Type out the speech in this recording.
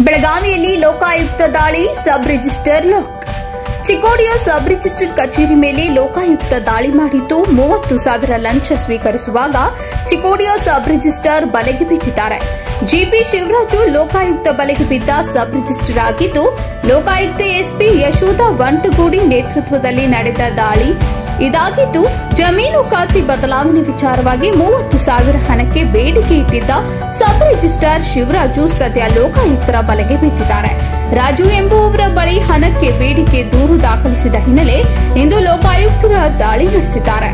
ಬೆಳಗಾವಿಯಲ್ಲಿ ಲೋಕಾಯುಕ್ತ ದಾಳಿ sub register ಲಾಕ್ ಚಿಕ್ಕೋಡಿಯ ಸಬ್ ರಿಜಿಸ್ಟರ್ ಕಚೇರಿ ಮೇಲೆ ಲೋಕಾಯುಕ್ತ ದಾಳಿ ಮಾಡಿದ್ದು ಮೂವತ್ತು ಸಾವಿರ ಲಂಚ ಸ್ವೀಕರಿಸುವಾಗ ಚಿಕ್ಕೋಡಿಯ ಸಬ್ ರಿಜಿಸ್ಟರ್ ಬಲೆಗೆ ಬಿದ್ದಿದ್ದಾರೆ ಜಿಪಿ ಶಿವರಾಜು ಲೋಕಾಯುಕ್ತ ಬಲೆಗೆ ಬಿದ್ದ ಸಬ್ ರಿಜಿಸ್ಟರ್ ಆಗಿದ್ದು ಲೋಕಾಯುಕ್ತ ಎಸ್ಪಿ ಯಶೋಧ ವಂಟಗೂಡಿ ನೇತೃತ್ವದಲ್ಲಿ ನಡೆದ ದಾಳಿ ಇದಾಗಿದ್ದು ಜಮೀನು ಖಾತೆ ಬದಲಾವಣೆ ವಿಚಾರವಾಗಿ ಮೂವತ್ತು ಸಾವಿರ ಹಣಕ್ಕೆ ಬೇಡಿಕೆ ಇಟ್ಟಿದ್ದ ಸಬ್ ರಿಜಿಸ್ಟ್ರಾರ್ ಶಿವರಾಜು ಸದ್ಯ ಲೋಕಾಯುಕ್ತರ ಬಲೆಗೆ ಬಿದ್ದಿದ್ದಾರೆ ರಾಜು ಎಂಬುವವರ ಬಳಿ ಹಣಕ್ಕೆ ಬೇಡಿಕೆ ದೂರು ದಾಖಲಿಸಿದ ಹಿನ್ನೆಲೆ ಇಂದು ಲೋಕಾಯುಕ್ತರ ದಾಳಿ ನಡೆಸಿದ್ದಾರೆ